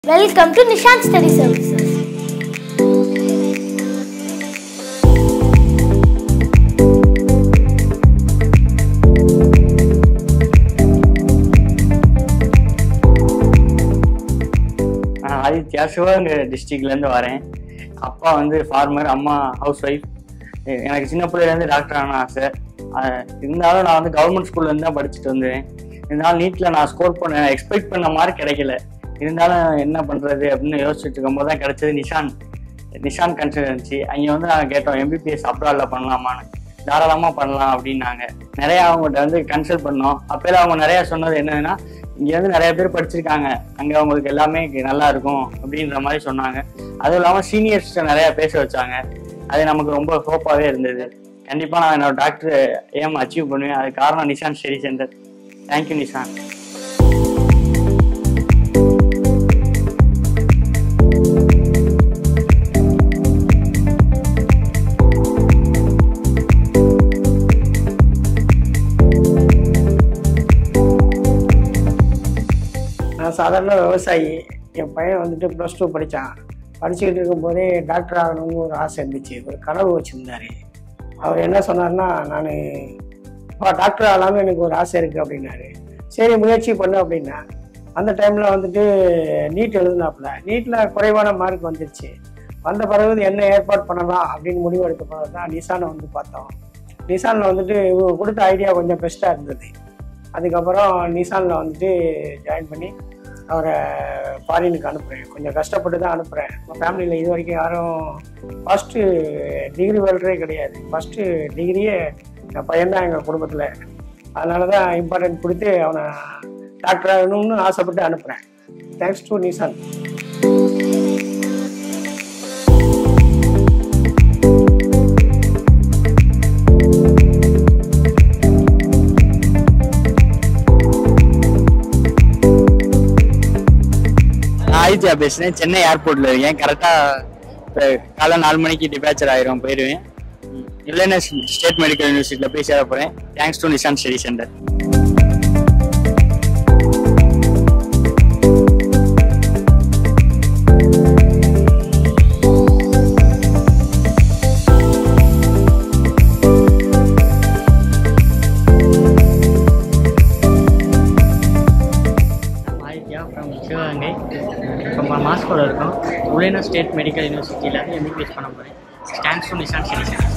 Welcome to Nishan Study Services. நான் ஆதித்யா சிவகங்கை டிஸ்ட்ரிக்ட்லேருந்து வரேன் அப்பா வந்து ஃபார்மர் அம்மா ஹவுஸ் ஒய்ஃப் எனக்கு சின்ன பிள்ளையிலேருந்து டாக்டர் ஆன ஆசை அஹ் இருந்தாலும் நான் வந்து கவர்மெண்ட் ஸ்கூல்லேருந்து தான் படிச்சுட்டு வந்தேன் இருந்தாலும் நீட்டில் நான் ஸ்கோர் பண்ண எக்ஸ்பெக்ட் பண்ண மாதிரி கிடைக்கல இருந்தாலும் என்ன பண்ணுறது அப்படின்னு யோசிச்சுட்டு இருக்கும்போது தான் கிடைச்சது நிஷான் நிஷான் கன்சல்டன்சி அங்கே வந்து நாங்கள் கேட்டோம் எம்பிபிஎஸ் அப்ராடில் பண்ணலாமான்னு தாராளமாக பண்ணலாம் அப்படின்னாங்க நிறைய அவங்ககிட்ட வந்து கன்சல்ட் பண்ணோம் அப்போல அவங்க நிறைய சொன்னது என்னதுன்னா இங்கே வந்து நிறைய பேர் படிச்சிருக்காங்க அங்கே அவங்களுக்கு எல்லாமே இங்க நல்லா இருக்கும் அப்படின்ற மாதிரி சொன்னாங்க அதுவும் இல்லாமல் சீனியர்ஸ்கிட்ட நிறைய பேச வச்சாங்க அது நமக்கு ரொம்ப ஹோப்பாகவே இருந்தது கண்டிப்பாக நான் என்னோட டாக்டர் ஏம் அச்சீவ் பண்ணுவேன் அது காரணம் Nishan study centre thank you Nishan நான் சாதாரண விவசாயி என் பையன் வந்துட்டு ப்ளஸ் டூ படித்தான் படிச்சுக்கிட்டு இருக்கும்போதே டாக்டர் ஆகணும்னு ஒரு ஆசை இருந்துச்சு ஒரு கனவு வச்சுருந்தாரு அவர் என்ன சொன்னார்னா நான் டாக்டர் ஆகலாம்னு எனக்கு ஒரு ஆசை இருக்குது அப்படின்னாரு சரி முயற்சி பண்ணு அப்படின்னா அந்த டைமில் வந்துட்டு நீட் எழுதினாப்புல நீட்டில் குறைவான மார்க் வந்துருச்சு வந்த பிறகு என்ன ஏற்பாடு பண்ணலாம் அப்படின்னு முடிவு எடுத்த பிறகு தான் நிசானை வந்து பார்த்தோம் நிசானில் வந்துட்டு இவங்க கொடுத்த ஐடியா கொஞ்சம் பெஸ்ட்டாக இருந்தது அதுக்கப்புறம் நிசானில் வந்துட்டு ஜாயின் பண்ணி அவரை ஃபாரினுக்கு அனுப்புகிறேன் கொஞ்சம் கஷ்டப்பட்டு தான் அனுப்புகிறேன் நம்ம ஃபேமிலியில் இது வரைக்கும் யாரும் ஃபஸ்ட்டு டிகிரி வெல்றே கிடையாது ஃபஸ்ட்டு டிகிரியே என் பையன்தான் எங்கள் குடும்பத்தில் அதனால தான் இம்பார்ட்டன்ட் கொடுத்து அவனை டாக்டர் ஆகணும்னு ஆசைப்பட்டு அனுப்புகிறேன் தேங்க்ஸ் டு நிசான் நான் ஆதித்யா பேசுகிறேன் சென்னை ஏர்போர்ட்டில் இருக்கேன் கரெக்டாக காலை நாலு மணிக்கு டிபேச்சர் ஆயிரும் போயிடுவேன் இல்லைன்னா ஸ்டேட் மெடிக்கல் யூனிவர்சிட்டியில் போய் சேர போகிறேன் thanks to Nishan study centre Aditya from Sivaganga இப்போ மாஸ்கோவில் இருக்கோம் உலேனா ஸ்டேட் மெடிக்கல் யூனிவர்சிட்டியில் எம்பிபிஎஸ் பண்ண போகிறேன் thanks to Nishan study centre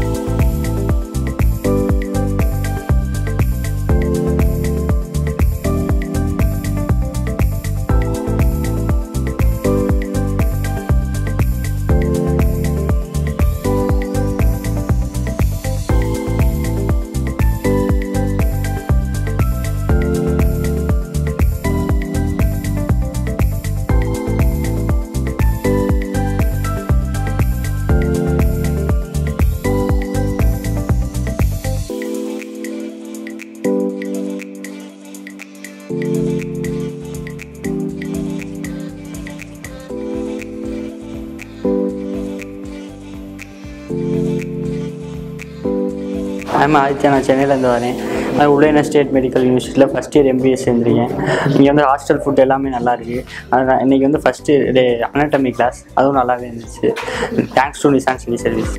ஆமாம் ஆதித்யா நான் சென்னையிலேருந்து வரேன் அது உள்ள ஸ்டேட் மெடிக்கல் யூனிவர்சிட்டியில் ஃபஸ்ட் இயர் எம்பிஎஸ் சேர்ந்துருக்கேன் இங்கே வந்து ஹாஸ்டல் ஃபுட் எல்லாமே நல்லா இருக்குது அது இன்றைக்கி வந்து ஃபஸ்ட்டு டே அனாட்டமி கிளாஸ் அதுவும் நல்லாவே இருந்துச்சு thanks to Nishan study service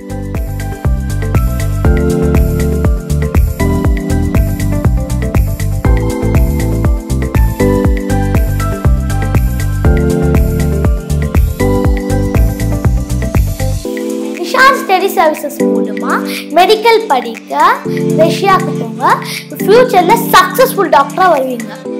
Nishan study services மூலமா மெடிக்கல் படிக்க ரஷ்யாவுக்கு போங்க ஃப்யூச்சரில் சக்ஸஸ்ஃபுல் டாக்டராக வருவீங்க